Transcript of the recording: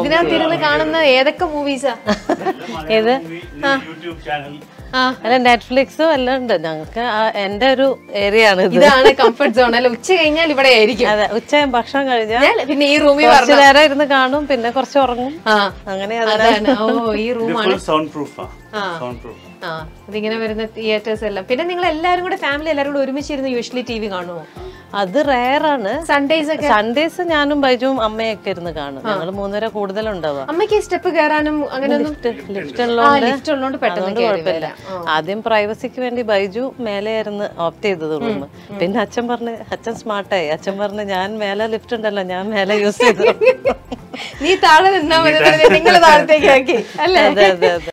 ഇതിനകത്ത് ഇരുന്ന് കാണുന്ന ഏതൊക്കെ മൂവീസാ ഇത് യൂട്യൂബ് ചാനൽ ആ അല്ല നെറ്റ്ഫ്ലിക്സും എല്ലാം ഉണ്ട് ഞങ്ങൾക്ക് എന്റെ ഒരു ഏരിയ ആണ് ഇത് ഇതാണ് കംഫർട്ട് സോൺ അല്ല ഉച്ച കഴിഞ്ഞാൽ ഇവിടെ ആയിരിക്കും അതെ ഉച്ചയും ഭക്ഷണം കഴിഞ്ഞാൽ ഞാൻ പിന്നെ ഈ റൂമിൽ കുറച്ചു നേരം ഇരുന്ന് കാണും പിന്നെ കുറച്ച് ഉറങ്ങും ആ അങ്ങനെ അതാണ് ഓ ഈ റൂമാണ് സൗണ്ട് പ്രൂഫാ സൗണ്ട് പ്രൂഫ് ആ ഇതിങ്ങനെ വരുന്ന തിയേറ്റേഴ്സ് എല്ലാം പിന്നെ നിങ്ങൾ എല്ലാവരും കൂടെ ഫാമിലി എല്ലാവരും കൂടെ ഒരുമിച്ചിരുന്ന് യൂഷ്വലി ടി വി കാണുമോ അത് റയറാണ് സൺഡേസ് ഒക്കെ സൺഡേസ് ഞാനും ബൈജുവും അമ്മയൊക്കെ ഇരുന്ന് കാണും ഞങ്ങൾ മൂന്നുപേരെ കൂടുതലുണ്ടാവുക അമ്മയ്ക്ക് സ്റ്റെപ്പ് കയറാനും അങ്ങനെ ഒന്നും ലിഫ്റ്റ് ആ ഉള്ളതുകൊണ്ട് ലിഫ്റ്റ് ഉള്ളതുകൊണ്ട് പെട്ടെന്ന് അതുകൊണ്ട് കയറി കുഴപ്പമില്ല വരാം. ആദ്യം പ്രൈവസിക്ക് വേണ്ടി ബൈജു മേലെയായിരുന്നു ഓപ്റ്റ് ചെയ്തത് റൂം പിന്നെ അച്ഛൻ പറഞ്ഞ് അച്ഛൻ സ്മാർട്ടായി അച്ഛൻ പറഞ്ഞ് ഞാൻ മേലെ ലിഫ്റ്റ് ഉണ്ടല്ലോ ഞാൻ മേലെ യൂസ് ചെയ്തു നീ താഴെ നിന്നാ മതി നിങ്ങൾ താഴത്തേക്ക് ആക്കി അല്ലേ അതെ അതെ അതെ